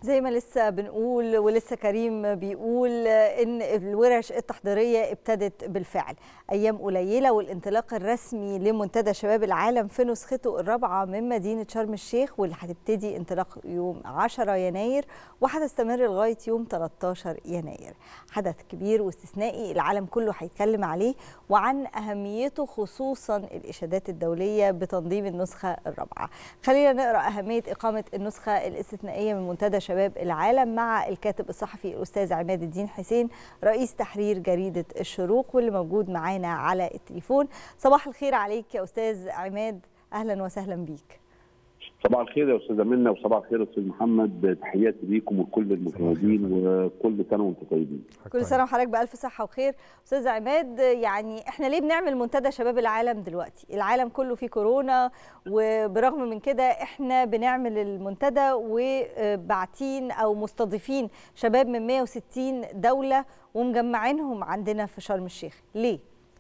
زي ما لسه بنقول ولسه كريم بيقول ان الورش التحضيريه ابتدت بالفعل ايام قليله والانطلاق الرسمي لمنتدى شباب العالم في نسخته الرابعه من مدينه شرم الشيخ واللي هتبتدي انطلاق يوم 10 يناير وهتستمر لغايه يوم 13 يناير حدث كبير واستثنائي العالم كله هيتكلم عليه وعن اهميته خصوصا الاشادات الدوليه بتنظيم النسخه الرابعه خلينا نقرا اهميه اقامه النسخه الاستثنائيه من منتدى شباب العالم مع الكاتب الصحفي الاستاذ عماد الدين حسين رئيس تحرير جريده الشروق واللي موجود معانا على التليفون صباح الخير عليك يا استاذ عماد اهلا وسهلا بيك صباح الخير يا استاذه منى وصباح الخير يا استاذ محمد تحياتي ليكم ولكل المشاهدين وكل سنه وانتم طيبين كل سنه وحضرتك بالف صحه وخير استاذ عماد يعني احنا ليه بنعمل منتدى شباب العالم دلوقتي العالم كله فيه كورونا وبرغم من كده احنا بنعمل المنتدى وبعتين او مستضيفين شباب من 160 دوله ومجمعينهم عندنا في شرم الشيخ ليه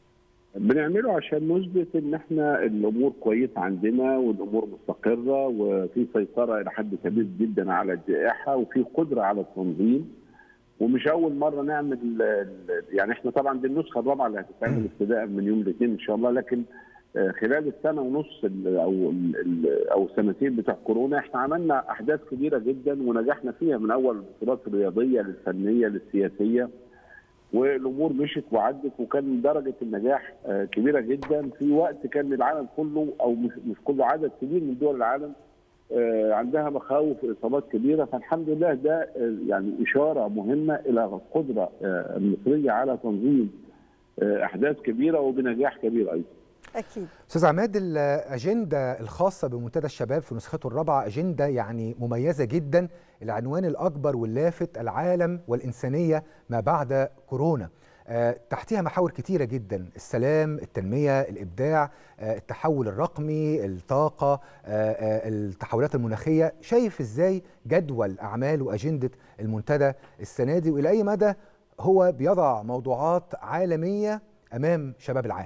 بنعمله عشان نثبت ان احنا الامور كويسه عندنا والامور مستقره وفي سيطره الى حد كبير جدا على الجائحه وفي قدره على التنظيم ومش اول مره نعمل يعني احنا طبعا دي النسخه الرابعه اللي هتتعمل ابتداء من يوم الاثنين ان شاء الله لكن خلال السنه ونص او او السنتين بتوع كورونا احنا عملنا احداث كبيره جدا ونجحنا فيها من اول البطولات الرياضيه للفنيه للسياسيه والامور مشت وعدت وكان درجه النجاح كبيره جدا في وقت كان العالم كله او مش مش كله عدد كبير من دول العالم عندها مخاوف واصابات كبيره فالحمد لله ده يعني اشاره مهمه الى القدره المصريه على تنظيم احداث كبيره وبنجاح كبير ايضا. اكيد. استاذ عماد الاجنده الخاصه بمنتدى الشباب في نسخته الرابعه اجنده يعني مميزه جدا العنوان الاكبر واللافت العالم والانسانيه ما بعد كورونا. أه تحتها محاور كتيره جدا السلام التنميه الابداع أه التحول الرقمي الطاقه أه التحولات المناخيه شايف ازاي جدول اعمال واجنده المنتدى السنه دي والى اي مدى هو بيضع موضوعات عالميه امام شباب العالم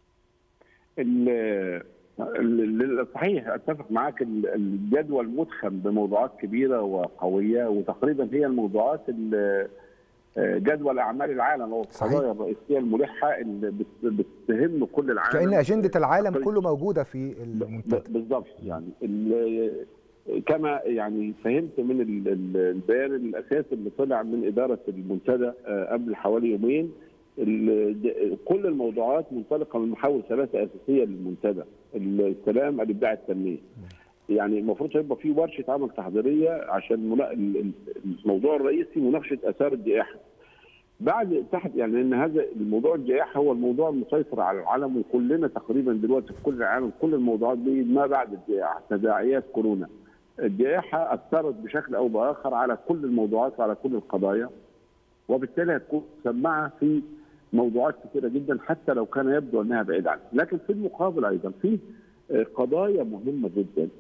صحيح اتفق معاك الجدول مدخم بموضوعات كبيره وقويه وتقريبا هي الموضوعات جدول اعمال العالم او القضايا الرئيسيه الملحه اللي بتهم كل العالم كان اجنده العالم كله موجوده في المنتدى بالظبط يعني كما يعني فهمت من البيان الاساسي اللي طلع من اداره المنتدى قبل حوالي يومين كل الموضوعات منطلقه من محاور ثلاثه اساسيه للمنتدى السلام الابداع التنميه يعني المفروض هيبقى في ورشه عمل تحضيريه عشان الموضوع الرئيسي مناقشه اثار الجائحه بعد تحت يعني ان هذا الموضوع الجائحه هو الموضوع المسيطر على العالم وكلنا تقريبا دلوقتي في كل العالم كل الموضوعات دي ما بعد الجائحه تداعيات كورونا الجائحه اثرت بشكل او باخر على كل الموضوعات وعلى كل القضايا وبالتالي هتكون مسمعه في موضوعات كثيره جدا حتى لو كان يبدو انها بعيده عنها، لكن في المقابل ايضا في قضايا مهمه جدا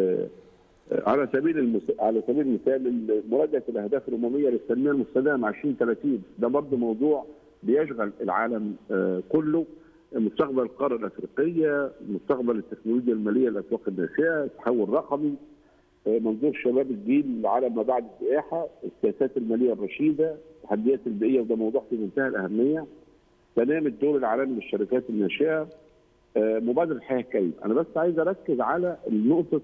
على سبيل المس... على سبيل المثال مراجعه الاهداف الامميه للتنميه المستدامه 2030 ده برضه موضوع بيشغل العالم كله مستقبل القاره الافريقيه، مستقبل التكنولوجيا الماليه للاسواق الناشئه، التحول الرقمي، منظور شباب الجيل على ما بعد الجائحه، السياسات الماليه الرشيده، التحديات البيئيه وده موضوع في منتهى الاهميه. تنام الدور العالمي للشركات الناشئه، مبادره الحياه الكريمه، انا بس عايز اركز على نقطه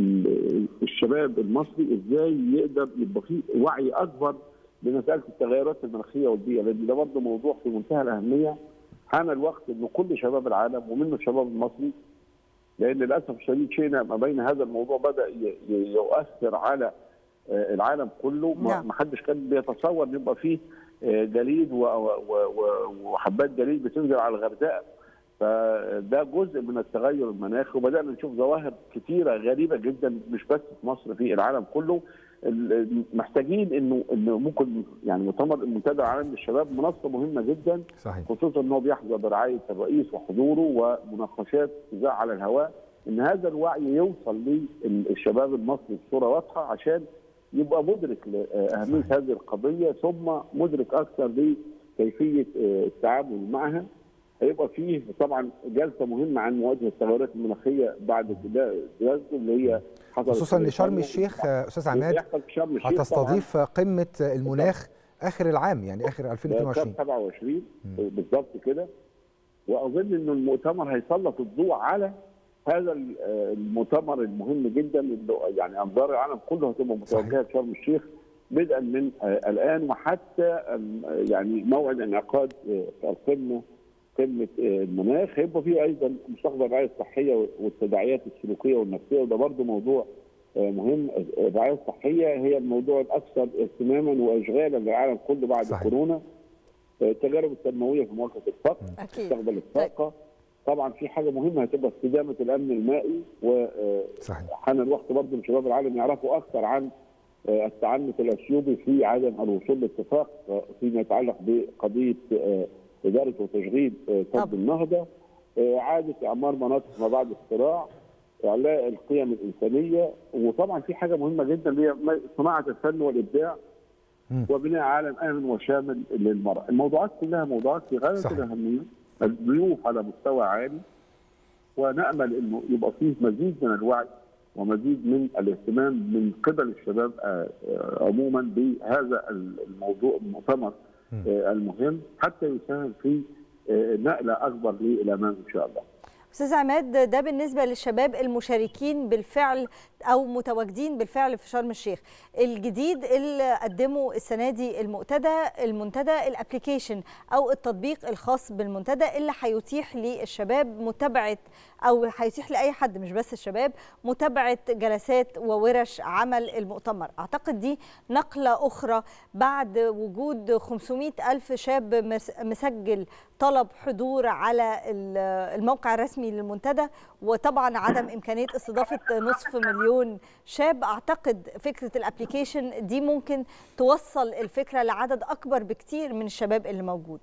الشباب المصري ازاي يقدر يبقى فيه وعي اكبر بمساله التغيرات المناخيه والبيئه لان ده برضه موضوع في منتهى الاهميه حان الوقت ان كل شباب العالم ومنه الشباب المصري لان للاسف الشديد شئنا ما بين هذا الموضوع بدا يؤثر على العالم كله ما حدش كان بيتصور ان يبقى فيه جليد وحبات جليد بتنزل على الغردقه فده جزء من التغير المناخي وبدانا نشوف ظواهر كثيره غريبه جدا مش بس في مصر في العالم كله محتاجين انه انه ممكن يعني مؤتمر المنتدى العالمي للشباب منصه مهمه جدا صحيح. خصوصا ان هو بيحظى برعايه الرئيس وحضوره ومناقشات اذاعه على الهواء ان هذا الوعي يوصل للشباب المصري بصوره واضحه عشان يبقى مدرك لاهميه هذه القضيه ثم مدرك اكثر لكيفيه التعامل معها هيبقى فيه طبعا جلسه مهمه عن مواجهه التغيرات المناخيه بعد جلسه اللي هي حصلت خصوصا ان شرم الشيخ استاذ عماد هتستضيف قمه المناخ اخر العام يعني اخر 2022 27 بالظبط كده واظن ان المؤتمر هيسلط الضوء على هذا المؤتمر المهم جدا اللي يعني انظار العالم كله هتبقى متوجهه لشرم الشيخ بدءا من الان وحتى يعني موعد انعقاد القمه قمه المناخ هيبقى فيه ايضا مستقبل الرعايه الصحيه والتداعيات السلوكيه والنفسيه وده برضه موضوع مهم الرعايه الصحيه هي الموضوع الاكثر اهتماما واشغالا للعالم كله بعد صحيح. كورونا التجارب التنمويه في مواجهه الفقر مستقبل الطاقه طبعا في حاجه مهمه هتبقى استدامه الامن المائي وحان الوقت برضه من شباب العالم يعرفوا اكثر عن التعنت الاثيوبي في عدم الوصول لاتفاق فيما يتعلق بقضيه اداره وتشغيل سد النهضه اعاده اعمار مناطق ما بعد الصراع اعلاء القيم الانسانيه وطبعا في حاجه مهمه جدا اللي هي صناعه الفن والابداع وبناء عالم امن وشامل للمراه، الموضوعات كلها موضوعات في غايه الاهميه، الضيوف على مستوى عالي ونامل انه يبقى فيه مزيد من الوعي ومزيد من الاهتمام من قبل الشباب عموما بهذا الموضوع المؤتمر المهم حتى يساهم في نقله اكبر للامام ان شاء الله. استاذ عماد ده بالنسبه للشباب المشاركين بالفعل او متواجدين بالفعل في شرم الشيخ الجديد اللي قدمه السنه دي المنتدى المنتدى الابلكيشن او التطبيق الخاص بالمنتدى اللي هيتيح للشباب متابعه او هيتيح لاي حد مش بس الشباب متابعه جلسات وورش عمل المؤتمر اعتقد دي نقله اخرى بعد وجود 500 الف شاب مسجل طلب حضور على الموقع الرسمي للمنتدى وطبعا عدم امكانيه استضافه نصف مليون شاب اعتقد فكره الابلكيشن دي ممكن توصل الفكره لعدد اكبر بكتير من الشباب اللي موجود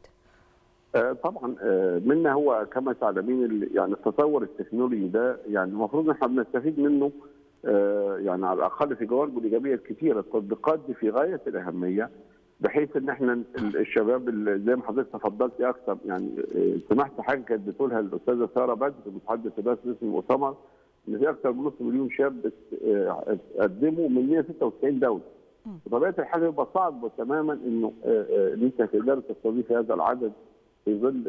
طبعا منا هو كما تعلمين يعني التطور التكنولوجي ده يعني المفروض احنا بنستفيد منه يعني على الاقل في جوانبه الايجابيه الكثيره التطبيقات دي في غايه الاهميه بحيث ان احنا الشباب اللي زي ما حضرتك تفضلتي اكثر يعني سمعت حاجه كانت بتقولها الاستاذه ساره بدر متحدث رئاسه اسم المؤتمر ان في اكثر من نص مليون شاب قدموا من 196 دوله. بطبيعه الحال يبقى صعب تماما انه ان انت تقدر تستضيف هذا العدد في ظل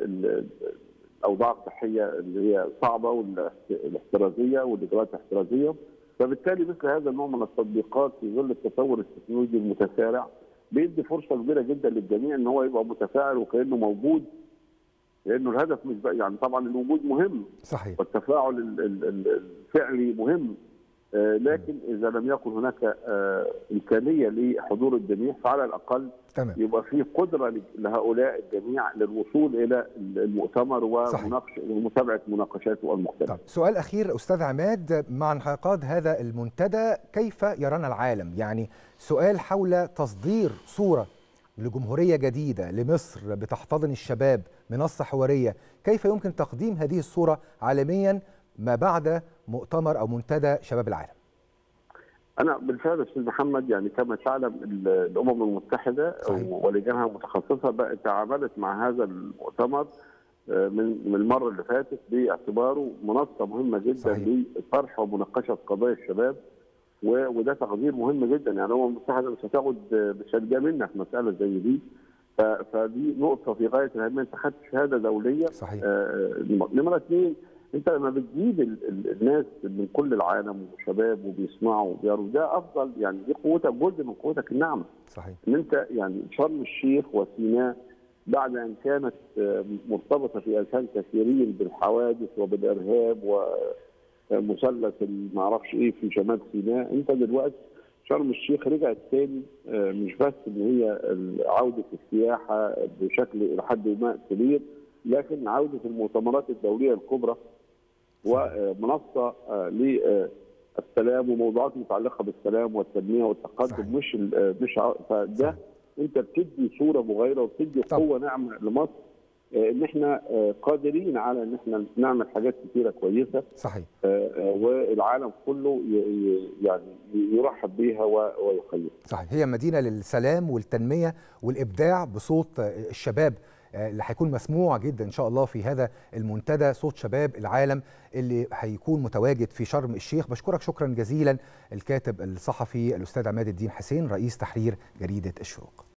الاوضاع الصحيه اللي هي صعبه والاحترازيه والاجراءات الاحترازيه فبالتالي مثل هذا النوع من التطبيقات في ظل التطور التكنولوجي المتسارع بيدي فرصه كبيره جدا للجميع ان هو يبقى متفاعل وكانه موجود لانه الهدف مش بقى يعني طبعا الوجود مهم صحيح والتفاعل الفعلي مهم آه لكن اذا لم يكن هناك آه امكانيه لحضور الجميع فعلى الاقل تمام. يبقى في قدره لهؤلاء الجميع للوصول الى المؤتمر ومناقشه ومتابعه مناقشاته المختلفه. طب سؤال اخير استاذ عماد مع انعقاد هذا المنتدى كيف يرانا العالم؟ يعني سؤال حول تصدير صوره لجمهوريه جديده لمصر بتحتضن الشباب منصه حواريه، كيف يمكن تقديم هذه الصوره عالميا ما بعد مؤتمر او منتدى شباب العالم؟ انا بالفعل استاذ محمد يعني كما تعلم الامم المتحده صحيح. ولجانها المتخصصه بقى تعاملت مع هذا المؤتمر من المره اللي فاتت باعتباره منصه مهمه جدا صحيح. لطرح ومناقشه قضايا الشباب وده تقدير مهم جدا يعني الامم المتحده مش هتاخد مش هتجاملنا في مساله زي دي فدي نقطه في غايه الاهميه انت خدت شهاده دوليه صحيح. آه نمره اثنين انت لما بتجيب ال ال الناس من كل العالم وشباب وبيسمعوا وبيقروا ده افضل يعني دي قوتك جزء من قوتك الناعمه صحيح ان انت يعني شرم الشيخ وسيناء بعد ان كانت مرتبطه في اذهان كثيرين بالحوادث وبالارهاب ومثلث ما اعرفش ايه في شمال سيناء انت دلوقتي شرم الشيخ رجعت تاني مش بس ان هي عوده السياحه بشكل الى حد ما كبير لكن عوده المؤتمرات الدوليه الكبرى ومنصه للسلام وموضوعات متعلقه بالسلام والتنميه والتقدم صحيح. مش مش فده انت بتدي صوره مغايره وبتدي طب. قوه ناعمه لمصر ان احنا قادرين على ان احنا نعمل حاجات كثيره كويسه صحيح والعالم كله يعني يرحب بيها ويخير صحيح هي مدينه للسلام والتنميه والابداع بصوت الشباب اللي هيكون مسموع جدا ان شاء الله في هذا المنتدى صوت شباب العالم اللي هيكون متواجد في شرم الشيخ بشكرك شكرا جزيلا الكاتب الصحفي الاستاذ عماد الدين حسين رئيس تحرير جريده الشروق